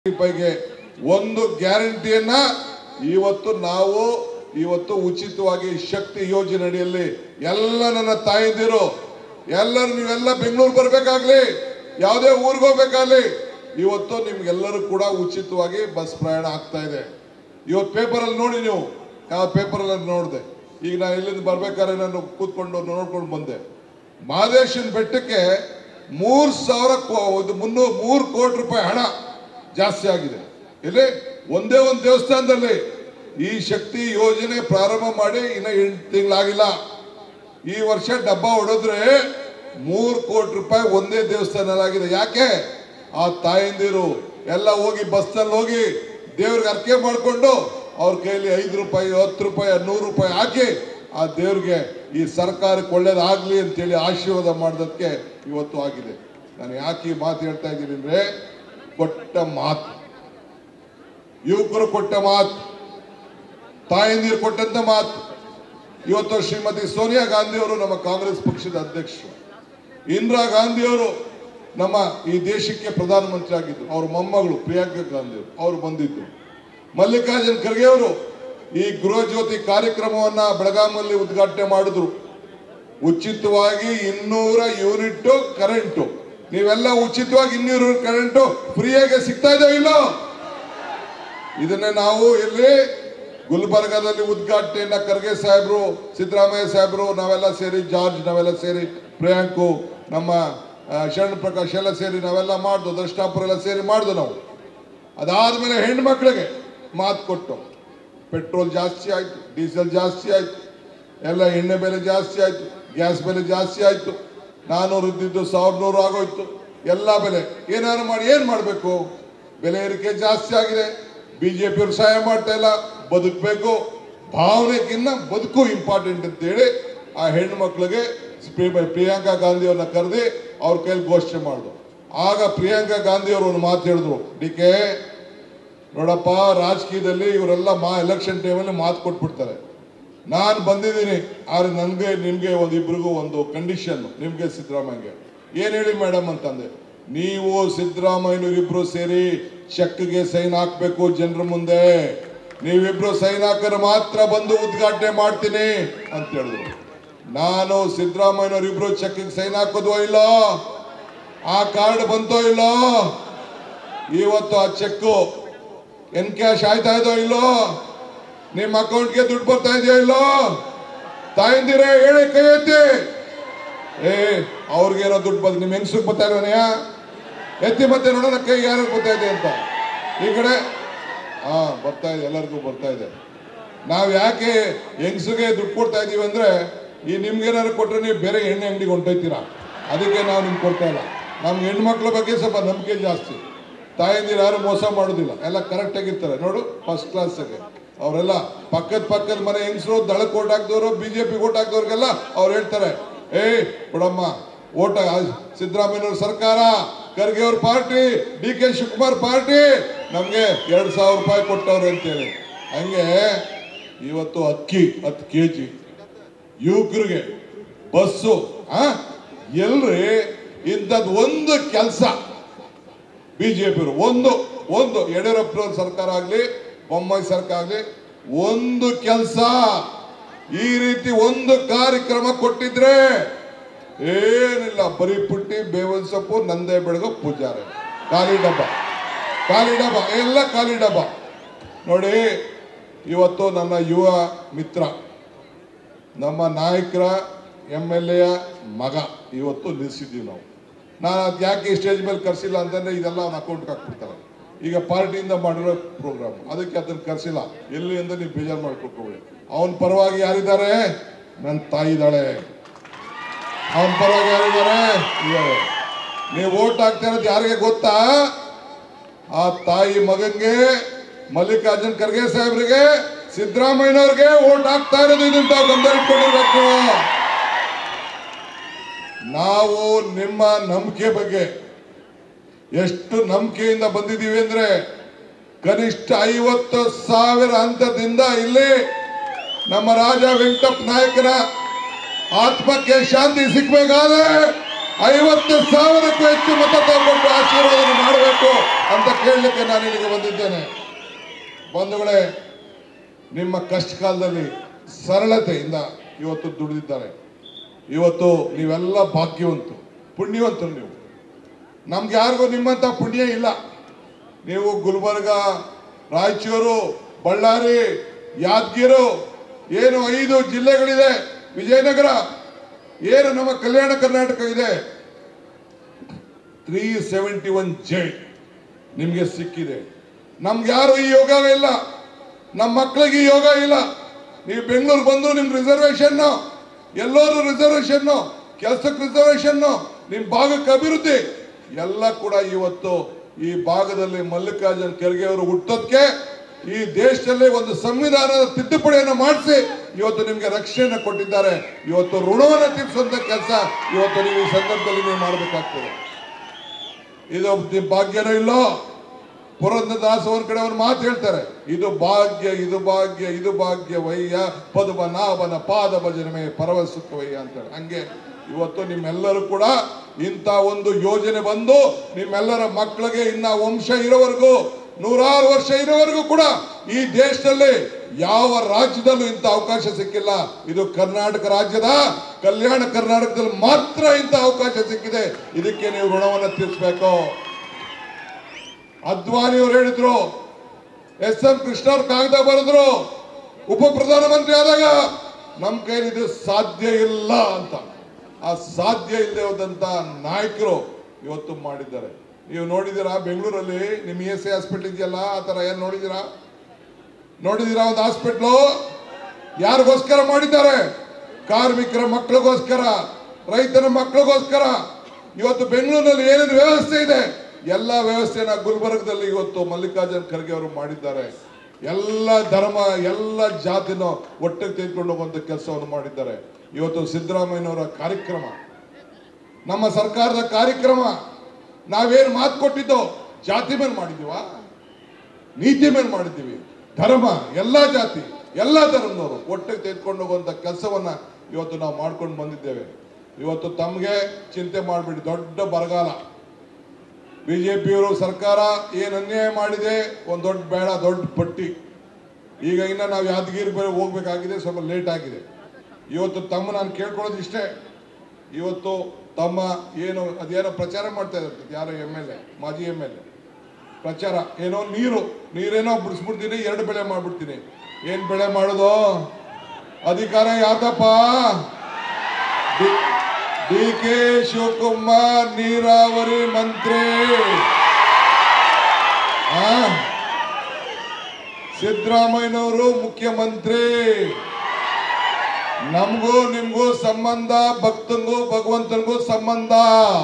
ರೂಪಾಯಿಗೆ ಒಂದು ಗ್ಯಾರಂಟಿಯನ್ನ ಇವತ್ತು ನಾವು ಇವತ್ತು ಉಚಿತವಾಗಿ ಶಕ್ತಿ ಯೋಜನೆ ಅಡಿಯಲ್ಲಿ ಎಲ್ಲ ನನ್ನ ತಾಯಂದಿರು ಎಲ್ಲರೂ ನೀವೆಲ್ಲ ಬೆಂಗಳೂರು ಬರ್ಬೇಕಾಗ್ಲಿ ಯಾವುದೇ ಊರಿಗೆ ಹೋಗ್ಬೇಕಾಗ್ಲಿ ಇವತ್ತು ನಿಮ್ಗೆಲ್ಲರೂ ಕೂಡ ಉಚಿತವಾಗಿ ಬಸ್ ಪ್ರಯಾಣ ಆಗ್ತಾ ಇದೆ ಇವತ್ತು ಪೇಪರಲ್ಲಿ ನೋಡಿ ನೀವು ಯಾವ ಪೇಪರಲ್ಲಿ ನೋಡಿದೆ ಈಗ ನಾನು ಇಲ್ಲಿಂದ ಬರ್ಬೇಕಾದ್ರೆ ನಾನು ಕೂತ್ಕೊಂಡು ನೋಡ್ಕೊಂಡು ಬಂದೆ ಮಹದೇಶನ್ ಬೆಟ್ಟಕ್ಕೆ ಮೂರ್ ಸಾವಿರ ಕೋ- ಇದು ಮುನ್ನೂರು ಮೂರು ಕೋಟಿ ರೂಪಾಯಿ ಹಣ ಜಾಸ್ತಿ ಆಗಿದೆ ಇಲ್ಲಿ ಒಂದೇ ಒಂದು ದೇವಸ್ಥಾನದಲ್ಲಿ ಈ ಶಕ್ತಿ ಯೋಜನೆ ಪ್ರಾರಂಭ ಮಾಡಿ ಇನ್ನ ಎಂಟು ತಿಂಗಳಾಗಿಲ್ಲ ಈ ವರ್ಷ ಡಬ್ಬ ಹೊಡೆದ್ರೆ ಮೂರು ಕೋಟಿ ರೂಪಾಯಿ ಒಂದೇ ದೇವಸ್ಥಾನದಾಗಿದೆ ಯಾಕೆ ಆ ತಾಯಂದಿರು ಎಲ್ಲ ಹೋಗಿ ಬಸ್ನಲ್ಲಿ ಹೋಗಿ ದೇವ್ರಿಗೆ ಅರ್ಕೆ ಮಾಡಿಕೊಂಡು ಅವ್ರ ಕೈಯಲ್ಲಿ ಐದು ರೂಪಾಯಿ ಹತ್ತು ರೂಪಾಯಿ ನೂರು ರೂಪಾಯಿ ಹಾಕಿ ಆ ದೇವ್ರಿಗೆ ಈ ಸರ್ಕಾರಕ್ಕೆ ಒಳ್ಳೇದಾಗ್ಲಿ ಅಂತೇಳಿ ಆಶೀರ್ವಾದ ಮಾಡೋದಕ್ಕೆ ಇವತ್ತು ಆಗಿದೆ ನಾನು ಯಾಕೆ ಈ ಮಾತು ಹೇಳ್ತಾ ಇದ್ದೀನಿ ಅಂದ್ರೆ ಕೊಟ್ಟ ಮಾತು ಯುವಕರು ಕೊಟ್ಟ ಮಾತು ತಾಯಂದಿರು ಕೊಟ್ಟಂತ ಮಾತು ಇವತ್ತು ಶ್ರೀಮತಿ ಸೋನಿಯಾ ಗಾಂಧಿ ಅವರು ನಮ್ಮ ಕಾಂಗ್ರೆಸ್ ಪಕ್ಷದ ಅಧ್ಯಕ್ಷರು ಇಂದಿರಾ ಗಾಂಧಿ ಅವರು ನಮ್ಮ ಈ ದೇಶಕ್ಕೆ ಪ್ರಧಾನಮಂತ್ರಿ ಆಗಿದ್ರು ಅವ್ರ ಮೊಮ್ಮಗಳು ಪ್ರಿಯಾಂಕಾ ಗಾಂಧಿ ಅವರು ಅವ್ರು ಬಂದಿದ್ರು ಮಲ್ಲಿಕಾರ್ಜುನ್ ಖರ್ಗೆ ಅವರು ಈ ಗೃಹ ಜ್ಯೋತಿ ಕಾರ್ಯಕ್ರಮವನ್ನ ಬೆಳಗಾಮಲ್ಲಿ ಉದ್ಘಾಟನೆ ಮಾಡಿದ್ರು ಉಚಿತವಾಗಿ ಇನ್ನೂರ ಯೂನಿಟ್ ಕರೆಂಟು ನೀವೆಲ್ಲ ಉಚಿತವಾಗಿ ಇನ್ನೂರು ಕರೆಂಟು ಫ್ರೀಯಾಗಿ ಸಿಗ್ತಾ ಇದೆಯೋ ಇಲ್ಲೋ ಇದನ್ನೇ ನಾವು ಇಲ್ಲಿ ಗುಲ್ಬರ್ಗಾದಲ್ಲಿ ಉದ್ಘಾಟನೆಯನ್ನ ಖರ್ಗೆ ಸಾಹೇಬ್ರು ಸಿದ್ದರಾಮಯ್ಯ ಸಾಹೇಬ್ರು ನಾವೆಲ್ಲ ಸೇರಿ ಜಾರ್ಜ್ ನಾವೆಲ್ಲ ಸೇರಿ ಪ್ರಿಯಾಂಕು ನಮ್ಮ ಆ, ಶರಣ್ ಪ್ರಕಾಶ್ ಎಲ್ಲ ಸೇರಿ ನಾವೆಲ್ಲ ಮಾಡ್ದು ದರ್ಶನಾಪುರ ಎಲ್ಲ ಸೇರಿ ಮಾಡ್ದು ನಾವು ಅದಾದ್ಮೇಲೆ ಹೆಣ್ಮಕ್ಳಿಗೆ ಮಾತು ಕೊಟ್ಟು ಪೆಟ್ರೋಲ್ ಜಾಸ್ತಿ ಆಯ್ತು ಡೀಸೆಲ್ ಜಾಸ್ತಿ ಆಯ್ತು ಎಲ್ಲ ಎಣ್ಣೆ ಬೆಲೆ ಜಾಸ್ತಿ ಆಯ್ತು ಗ್ಯಾಸ್ ಬೆಲೆ ಜಾಸ್ತಿ ಆಯ್ತು ನಾನೂರು ಇದ್ದಿದ್ದು ಸಾವಿರದ ನೂರು ಆಗೋಯ್ತು ಎಲ್ಲ ಬೆಲೆ ಏನಾದ್ರು ಮಾಡಿ ಏನ್ ಮಾಡಬೇಕು ಬೆಲೆ ಏರಿಕೆ ಜಾಸ್ತಿ ಆಗಿದೆ ಬಿಜೆಪಿಯವರು ಸಹಾಯ ಮಾಡ್ತಾ ಇಲ್ಲ ಬದುಕಬೇಕು ಭಾವನೆಗಿನ್ನ ಬದುಕು ಇಂಪಾರ್ಟೆಂಟ್ ಅಂತೇಳಿ ಆ ಹೆಣ್ಣು ಮಕ್ಕಳಿಗೆ ಪ್ರಿಯಾಂಕಾ ಗಾಂಧಿ ಅವ್ರನ್ನ ಕರೆದಿ ಅವ್ರ ಕೈಲಿ ಘೋಷಣೆ ಮಾಡಿದ್ರು ಆಗ ಪ್ರಿಯಾಂಕಾ ಗಾಂಧಿ ಅವರು ಒಂದು ಮಾತು ಹೇಳಿದ್ರು ಡಿ ಕೆ ನೋಡಪ್ಪ ರಾಜಕೀಯದಲ್ಲಿ ಇವರೆಲ್ಲ ಮಾ ಎಲೆಕ್ಷನ್ ಟೈಮಲ್ಲಿ ಮಾತು ಕೊಟ್ಬಿಡ್ತಾರೆ ನಾನು ಬಂದಿದ್ದೀನಿ ಆದ್ರೆ ನನಗೆ ನಿಮಗೆ ಒಂದು ಇಬ್ರಿಗೂ ಒಂದು ಕಂಡೀಷನ್ ನಿಮಗೆ ಸಿದ್ದರಾಮಯ್ಯಗೆ ಏನು ಹೇಳಿ ಮೇಡಮ್ ಅಂತಂದೆ ನೀವು ಸಿದ್ದರಾಮಯ್ಯನವರಿಬ್ರು ಸೇರಿ ಚೆಕ್ಗೆ ಸೈನ್ ಹಾಕ್ಬೇಕು ಜನರ ಮುಂದೆ ನೀವಿಬ್ರು ಸೈನ್ ಹಾಕಿದ್ರೆ ಮಾತ್ರ ಬಂದು ಉದ್ಘಾಟನೆ ಮಾಡ್ತೀನಿ ಅಂತ ಹೇಳಿದ್ರು ನಾನು ಸಿದ್ದರಾಮಯ್ಯನವರಿಬ್ರು ಚೆಕ್ಗೆ ಸೈನ್ ಹಾಕೋದ್ವೋ ಇಲ್ಲೋ ಆ ಕಾರ್ಡ್ ಬಂತೋ ಇಲ್ಲೋ ಇವತ್ತು ಆ ಚೆಕ್ಕು ಎನ್ ಕ್ಯಾಶ್ ಆಯ್ತಾ ಇದೋ ಇಲ್ಲೋ ನಿಮ್ಮ ಅಕೌಂಟ್ಗೆ ದುಡ್ಡು ಬರ್ತಾ ಇದೆಯೋ ಇಲ್ಲೋ ತಾಯಿಂದಿರೇ ಹೇಳಿ ಕೈ ಎತ್ತಿ ಏ ಅವ್ರಿಗೇನೋ ದುಡ್ಡು ಬಂದು ನಿಮ್ಮ ಹೆಂಗಸಿಗೆ ಬರ್ತಾ ಇಲ್ವನೆಯ ಎತ್ತಿ ಮತ್ತೆ ನೋಡೋಣ ಕೈ ಯಾರು ಬರ್ತಾ ಇದೆ ಅಂತ ಈ ಕಡೆ ಹಾ ಬರ್ತಾ ಇದೆ ಎಲ್ಲರಿಗೂ ಬರ್ತಾ ಇದೆ ನಾವು ಯಾಕೆ ಹೆಂಗಸಿಗೆ ದುಡ್ಡು ಕೊಡ್ತಾ ಇದೀವಿ ಅಂದ್ರೆ ಈ ನಿಮ್ಗೇನಾದ್ರು ಕೊಟ್ರೆ ನೀವು ಬೇರೆ ಎಣ್ಣೆ ಅಂಗಡಿಗೆ ಹೊಂಟೋಯ್ತೀರಾ ಅದಕ್ಕೆ ನಾವು ನಿಮ್ಗೆ ಕೊಡ್ತಾ ಇಲ್ಲ ನಮ್ಗೆ ಹೆಣ್ಮಕ್ಳ ಬಗ್ಗೆ ಸ್ವಲ್ಪ ನಂಬಿಕೆ ಜಾಸ್ತಿ ತಾಯಂದಿರು ಯಾರು ಮೋಸ ಮಾಡೋದಿಲ್ಲ ಎಲ್ಲ ಕರೆಕ್ಟ್ ಆಗಿರ್ತಾರೆ ನೋಡು ಫಸ್ಟ್ ಕ್ಲಾಸ್ಗೆ ಅವರೆಲ್ಲ ಪಕ್ಕದ ಪಕ್ಕದ ಮನೆ ಹೆಂಗಸರು ದಳಕ್ಕೆ ಓಟ್ ಹಾಕ್ದವರು ಬಿಜೆಪಿ ಓಟ್ ಹಾಕ್ದವ್ರಿಗೆಲ್ಲ ಅವ್ರು ಹೇಳ್ತಾರೆ ಏ ಬಿಡಮ್ಮ ಓಟ ಸಿದ್ದರಾಮಯ್ಯವ್ರ ಸರ್ಕಾರ ಖರ್ಗೆ ಅವ್ರ party D K Shivakumar party ನಮ್ಗೆ ಎರಡ್ ಸಾವಿರ ರೂಪಾಯಿ ಕೊಟ್ಟವ್ರೆ ಅಂತೇಳಿ ಹಂಗೆ ಇವತ್ತು ಅಕ್ಕಿ ಹತ್ತು ಕೆ ಜಿ ಯುವಕರಿಗೆ ಬಸ್ಸು ಆ ಎಲ್ರಿ ಇಂಥದ್ದು ಒಂದು ಕೆಲಸ ಬಿಜೆಪಿಯವರು ಒಂದು ಒಂದು ಯಡಿಯೂರಪ್ಪನವ್ರ ಸರ್ಕಾರ ಆಗಲಿ ಬೊಮ್ಮಾಯಿ ಸರ್ಕಾರ ಆಗಲಿ ಒಂದು ಕೆಲಸ ಈ ರೀತಿ ಒಂದು ಕಾರ್ಯಕ್ರಮ ಕೊಟ್ಟಿದ್ರೆ ಏನಿಲ್ಲ ಬರೀ ಪುಟ್ಟಿ ಬೇವಿನ ಸೊಪ್ಪು ನಂದೇ ಬೆಳಗು ಪೂಜಾರೆ ಖಾಲಿ ಡಬ್ಬ ಖಾಲಿ ಡಬ್ಬ ಎಲ್ಲ ಖಾಲಿ ಡಬ್ಬ ನೋಡಿ ಇವತ್ತು ನನ್ನ ಯುವ ಮಿತ್ರ ನಮ್ಮ ನಾಯಕರ ಎಮ್ ಎಲ್ ಎಯ ಮಗ ಇವತ್ತು ನಿಲ್ಲಿಸಿದ್ದೀವಿ ನಾವು ನಾನು ಅದು ಯಾಕೆ ಸ್ಟೇಜ್ ಮೇಲೆ ಕರ್ಸಿಲ್ಲ ಅಂತಂದ್ರೆ ಇದೆಲ್ಲ ಅವ್ನ ಅಕೌಂಟ್ಗೆ ಹಾಕ್ಬಿಡ್ತಾರೆ ಈಗ ಪಾರ್ಟಿಯಿಂದ ಮಾಡಿರೋ ಪ್ರೋಗ್ರಾಮ್ ಅದಕ್ಕೆ ಅದನ್ನ ಕರ್ಸಿಲ್ಲ ಎಲ್ಲಿ ಅಂತ ನೀವು ಬೇಜಾರು ಮಾಡ್ಕೊಳ್ಕೊಳ್ಳಿ ಅವನ ಪರವಾಗಿ ಯಾರಿದ್ದಾರೆ ನನ್ನ ತಾಯಿ ಇದ್ದಾಳೆ ಅವನ ಪರವಾಗಿ ಯಾರಿದ್ದಾರೆ ಇದ್ದಾರೆ ನೀವು ಓಟ್ ಹಾಕ್ತಾ ಇರೋದು ಯಾರಿಗೆ ಗೊತ್ತಾ ಆ ತಾಯಿ ಮಗನ್ಗೆ ಮಲ್ಲಿಕಾರ್ಜುನ್ ಖರ್ಗೆ ಸಾಹೇಬ್ರಿಗೆ ಸಿದ್ದರಾಮಯ್ಯನವ್ರಿಗೆ ಓಟ್ ಹಾಕ್ತಾ ಇರೋದು ಇದು ಅಂತ ಗಮನ ಇಟ್ಕೊಂಡಿರ್ಬೇಕು ನಾವು ನಿಮ್ಮ ನಂಬಿಕೆ ಬಗ್ಗೆ ಎಷ್ಟು ನಂಬಿಕೆಯಿಂದ ಬಂದಿದ್ದೀವಿ ಅಂದ್ರೆ ಕನಿಷ್ಠ ಐವತ್ತು ಸಾವಿರ ಹಂತದಿಂದ ಇಲ್ಲಿ ನಮ್ಮ ರಾಜ ವೆಂಕಟಪ್ಪ ನಾಯಕರ ಆತ್ಮಕ್ಕೆ ಶಾಂತಿ ಸಿಗ್ಬೇಕಾದ್ರೆ ಐವತ್ತು ಸಾವಿರಕ್ಕೂ ಹೆಚ್ಚು ಮತ ತಗೊಂಡು ಆಶೀರ್ವಾದ ಮಾಡಬೇಕು ಅಂತ ಕೇಳಲಿಕ್ಕೆ ನಾನು ಇಲ್ಲಿಗೆ ಬಂದಿದ್ದೇನೆ ಬಂಧುಗಳೇ ನಿಮ್ಮ ಕಷ್ಟ ಕಾಲದಲ್ಲಿ ಸರಳತೆಯಿಂದ ಇವತ್ತು ದುಡಿದಿದ್ದಾರೆ ಇವತ್ತು ನೀವೆಲ್ಲ ಭಾಗ್ಯವಂತರು ಪುಣ್ಯವಂತರು ನೀವು ನಮ್ಗೆ ಯಾರಿಗೂ ನಿಮ್ಮಂತ ಪುಣ್ಯ ಇಲ್ಲ ನೀವು ಗುಲ್ಬರ್ಗ ರಾಯಚೂರು ಬಳ್ಳಾರಿ ಯಾದಗಿರು ಏನು ಐದು ಜಿಲ್ಲೆಗಳಿದೆ ವಿಜಯನಗರ ಏನು ನಮ್ಮ ಕಲ್ಯಾಣ ಕರ್ನಾಟಕ ಇದೆ ತ್ರೀ ಸೆವೆಂಟಿ ಒನ್ ಜೆ ನಿಮಗೆ ಸಿಕ್ಕಿದೆ ನಮ್ಗೆ ಯಾರು ಈ ಯೋಗ ಇಲ್ಲ ನಮ್ಮ ಮಕ್ಕಳಿಗೆ ಈ ಯೋಗ ಇಲ್ಲ ನೀವು ಬೆಂಗಳೂರು ಬಂದು ನಿಮ್ ರಿಸರ್ವೇಶನ್ ಎಲ್ಲರೂ ರಿಸರ್ವೇಶನ್ ಕೆಲಸಕ್ಕೆ ರಿಸರ್ವೇಶನ್ ನಿಮ್ ಭಾಗಕ್ಕೆ ಅಭಿವೃದ್ಧಿ ಎಲ್ಲ ಕೂಡ ಇವತ್ತು ಈ ಭಾಗದಲ್ಲಿ ಮಲ್ಲಿಕಾರ್ಜುನ್ ಖರ್ಗೆ ಅವರು ಹುಟ್ಟೋದಕ್ಕೆ ಈ ದೇಶದಲ್ಲಿ ಒಂದು ಸಂವಿಧಾನದ ತಿದ್ದುಪಡಿಯನ್ನು ಮಾಡಿಸಿ ಇವತ್ತು ನಿಮ್ಗೆ ರಕ್ಷಣೆಯನ್ನು ಕೊಟ್ಟಿದ್ದಾರೆ ಇವತ್ತು ಋಣವನ್ನು ತೀರಿಸುವಂತ ಕೆಲಸ ಇವತ್ತು ನೀವು ಈ ಸಂದರ್ಭದಲ್ಲಿ ನೀವು ಮಾಡಬೇಕಾಗ್ತದೆ ಇದು ದಿ- ಭಾಗ್ಯನೋ ಇಲ್ಲೋ ಪುರಂದರದಾಸ್ ಅವ್ರ ಕಡೆ ಒಂದು ಮಾತು ಹೇಳ್ತಾರೆ ಇದು ಭಾಗ್ಯ ಇದು ಭಾಗ್ಯ ಇದು ಭಾಗ್ಯ ವಯ್ಯ ಪದ್ಮನಾಭನ ಪಾದ ಭಜನೆ ಪರವ ಸುಖವಯ್ಯ ಅಂತೇಳಿ ಹಂಗೆ ಇವತ್ತು ನಿಮ್ಮೆಲ್ಲರೂ ಕೂಡ ಇಂಥ ಒಂದು ಯೋಜನೆ ಬಂದು ನಿಮ್ಮೆಲ್ಲರ ಮಕ್ಕಳಿಗೆ ಇನ್ನ ವಂಶ ಇರೋವರೆಗೂ ನೂರಾರು ವರ್ಷ ಇರೋವರೆಗೂ ಕೂಡ ಈ ದೇಶದಲ್ಲಿ ಯಾವ ರಾಜ್ಯದಲ್ಲೂ ಇಂಥ ಅವಕಾಶ ಸಿಕ್ಕಿಲ್ಲ ಇದು ಕರ್ನಾಟಕ ರಾಜ್ಯದ ಕಲ್ಯಾಣ ಕರ್ನಾಟಕದಲ್ಲಿ ಮಾತ್ರ ಇಂಥ ಅವಕಾಶ ಸಿಕ್ಕಿದೆ ಇದಕ್ಕೆ ನೀವು ಋಣವನ್ನು ತೀರಿಸಬೇಕು ಅದ್ವಾನಿ ಅವರು ಹೇಳಿದ್ರು ಎಸ್ ಎಂ ಕೃಷ್ಣ ಅವ್ರು ಕಾಗದ ಬರೆದ್ರು ಉಪ ಪ್ರಧಾನಮಂತ್ರಿ ಆದಾಗ ನಮ್ ಕೈಲಿ ಇದು ಸಾಧ್ಯ ಇಲ್ಲ ಅಂತ ಆ ಸಾಧ್ಯ ಇಲ್ಲದೆ ಹೋದಂತ ನಾಯಕರು ಇವತ್ತು ಮಾಡಿದ್ದಾರೆ ನೀವು ನೋಡಿದ್ದೀರಾ ಬೆಂಗಳೂರಲ್ಲಿ ನಿಮ್ ಇ ಎಸ್ ಐ ಹಾಸ್ಪಿಟಲ್ ಇದೆಯಲ್ಲ ಆ ತರ ಏನ್ ನೋಡಿದ್ದೀರಾ ನೋಡಿದ್ದೀರಾ ಒಂದು ಹಾಸ್ಪಿಟ್ಲು ಯಾರಿಗೋಸ್ಕರ ಮಾಡಿದ್ದಾರೆ ಕಾರ್ಮಿಕರ ಮಕ್ಕಳಿಗೋಸ್ಕರ ರೈತನ ಮಕ್ಕಳಿಗೋಸ್ಕರ ಇವತ್ತು ಬೆಂಗಳೂರಿನಲ್ಲಿ ಏನೇನು ವ್ಯವಸ್ಥೆ ಇದೆ ಎಲ್ಲ ವ್ಯವಸ್ಥೆನ ಗುಲ್ಬರ್ಗದಲ್ಲಿ ಇವತ್ತು ಮಲ್ಲಿಕಾರ್ಜುನ್ ಖರ್ಗೆ ಅವರು ಮಾಡಿದ್ದಾರೆ ಎಲ್ಲ ಧರ್ಮ ಎಲ್ಲ ಜಾತಿನೂ ಒಟ್ಟಿಗೆ ತೆಗೆದುಕೊಂಡು ಹೋಗುವಂತ ಕೆಲಸವನ್ನು ಮಾಡಿದ್ದಾರೆ ಇವತ್ತು ಸಿದ್ದರಾಮಯ್ಯನವರ ಕಾರ್ಯಕ್ರಮ ನಮ್ಮ ಸರ್ಕಾರದ ಕಾರ್ಯಕ್ರಮ ನಾವೇನು ಮಾತು ಕೊಟ್ಟಿದ್ದೋ ಜಾತಿ ಮೇಲೆ ಮಾಡಿದೀವಾ ನೀತಿ ಮೇಲೆ ಮಾಡಿದ್ದೀವಿ ಧರ್ಮ ಎಲ್ಲ ಜಾತಿ ಎಲ್ಲ ಧರ್ಮದವರು ಒಟ್ಟಿಗೆ ತೆಗೆದುಕೊಂಡು ಹೋಗುವಂತ ಕೆಲಸವನ್ನ ಇವತ್ತು ನಾವು ಮಾಡ್ಕೊಂಡು ಬಂದಿದ್ದೇವೆ ಇವತ್ತು ತಮಗೆ ಚಿಂತೆ ಮಾಡಿಬಿಡಿ ದೊಡ್ಡ ಬರಗಾಲ ಬಿಜೆಪಿಯವರು ಸರ್ಕಾರ ಏನು ಅನ್ಯಾಯ ಮಾಡಿದೆ ಒಂದು ದೊಡ್ಡ ಬೇಡ ದೊಡ್ಡ ಪಟ್ಟಿ ಈಗ ಇನ್ನ ನಾವು ಯಾದಗಿರಿ ಬೇರೆ ಹೋಗ್ಬೇಕಾಗಿದೆ ಸ್ವಲ್ಪ ಲೇಟ್ ಆಗಿದೆ ಇವತ್ತು ತಮ್ಮ ನಾನು ಕೇಳ್ಕೊಳ್ಳೋದು ಇಷ್ಟೇ ಇವತ್ತು ತಮ್ಮ ಏನು ಅದೇನೋ ಪ್ರಚಾರ ಮಾಡ್ತಾ ಇದ್ದಾರೆ ಯಾರೋ ಎಮ್ ಎಲ್ ಎ ಮಾಜಿ ಎಮ್ ಎಲ್ ಎ ಪ್ರಚಾರ ಏನೋ ನೀರು ನೀರೇನೋ ಬಿಡಿಸ್ಬಿಡ್ತೀನಿ ಎರಡು ಬೆಳೆ ಮಾಡ್ಬಿಡ್ತೀನಿ ಏನ್ ಬೆಳೆ ಮಾಡೋದು ಅಧಿಕಾರ ಯಾವ್ದಪ್ಪ ಡಿ ಕೆ ಶಿವಕುಮಾರ್ ನೀರಾವರಿ ಮಂತ್ರಿ ಆ? ಸಿದ್ದರಾಮಯ್ಯನವರು ಮುಖ್ಯಮಂತ್ರಿ ನಮಗೂ ನಿಮ್ಗೂ ಸಂಬಂಧ ಭಕ್ತಂಗೂ ಭಗವಂತನಿಗೂ ಸಂಬಂಧ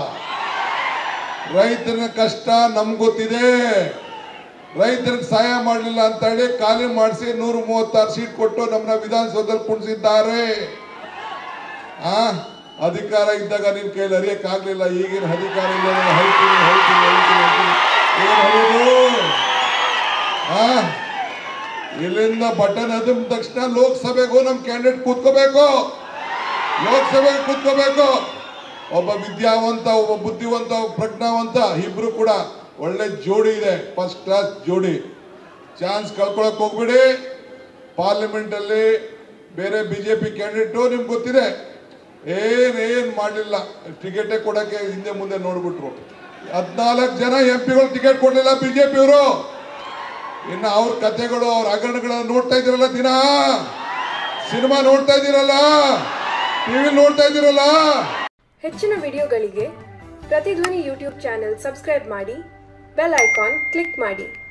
ರೈತನ ಕಷ್ಟ ನಮ್ಗೆ ಗೊತ್ತಿದೆ ರೈತರಿಗೆ ಸಹಾಯ ಮಾಡಲಿಲ್ಲ ಅಂತ ಹೇಳಿ ಖಾಲಿ ಮಾಡಿಸಿ ನೂರ ಮೂವತ್ತಾರು ಸೀಟ್ ಕೊಟ್ಟು ನಮ್ಮನ್ನ ವಿಧಾನಸೌಧದಲ್ಲಿ ಕುಣಿಸಿದ್ದಾರೆ ಆ ಅಧಿಕಾರ ಇದ್ದಾಗ ನಿನ್ ಕೈಲಿ ಹರಿಯಕ್ ಆಗ್ಲಿಲ್ಲ ಈಗಿನ ಅಧಿಕಾರ ಇಲ್ಲ ನಾನು ಹರಿತೀನಿ ಹರಿತೀನಿ ಹರಿತೀನಿ ಹರಿತೀನಿ ಏನ್ ಹರಿಯೋದು ಆ ಇಲ್ಲಿಂದ ಬಟನ್ ಅದಿದ ತಕ್ಷಣ ಲೋಕಸಭೆಗೂ ನಮ್ ಕ್ಯಾಂಡಿಡೇಟ್ ಕೂತ್ಕೋಬೇಕು ಲೋಕಸಭೆಗೆ ಕೂತ್ಕೋಬೇಕು ಒಬ್ಬ ವಿದ್ಯಾವಂತ ಒಬ್ಬ ಬುದ್ಧಿವಂತ ಒಬ್ಬ ಪ್ರಜ್ಞಾವಂತ ಇಬ್ರು ಕೂಡ ಒಳ್ಳೆ ಜೋಡಿ ಇದೆ ಫಸ್ಟ್ ಕ್ಲಾಸ್ ಜೋಡಿ ಚಾನ್ಸ್ ಕಳ್ಕೊಳಕ್ ಹೋಗ್ಬಿಡಿ ಪಾರ್ಲಿಮೆಂಟ್ ಅಲ್ಲಿ ಬೇರೆ ಬಿಜೆಪಿ ಕ್ಯಾಂಡಿಡೇಟು ನಿಮ್ಗೆ ಗೊತ್ತಿದೆ ಏನ್ ಏನ್ ಮಾಡಲಿಲ್ಲ ಟಿಕೆಟೇ ಕೊಡಕ್ಕೆ ಹಿಂದೆ ಮುಂದೆ ನೋಡ್ಬಿಟ್ರು ಹದ್ನಾಲ್ಕು ಜನ ಎಂ ಪಿಗಳು ಟಿಕೆಟ್ ಕೊಡ್ಲಿಲ್ಲ ಬಿಜೆಪಿಯವರು ಇನ್ನು ಅವ್ರ ಕಥೆಗಳು ಅವ್ರ ಹಗರಣಗಳನ್ನ ನೋಡ್ತಾ ಇದ್ದೀರಲ್ಲ ದಿನ ಸಿನಿಮಾ ನೋಡ್ತಾ ಇದ್ದೀರಲ್ಲ ಟಿವಿ ನೋಡ್ತಾ ಇದ್ದೀರಲ್ಲ ಹೆಚ್ಚಿನ ವಿಡಿಯೋಗಳಿಗೆ ಪ್ರತಿಧ್ವನಿ ಯೂಟ್ಯೂಬ್ ಚಾನೆಲ್ ಸಬ್ಸ್ಕ್ರೈಬ್ ಮಾಡಿ ಬೆಲ್ ಐಕಾನ್ ಕ್ಲಿಕ್ ಮಾಡಿ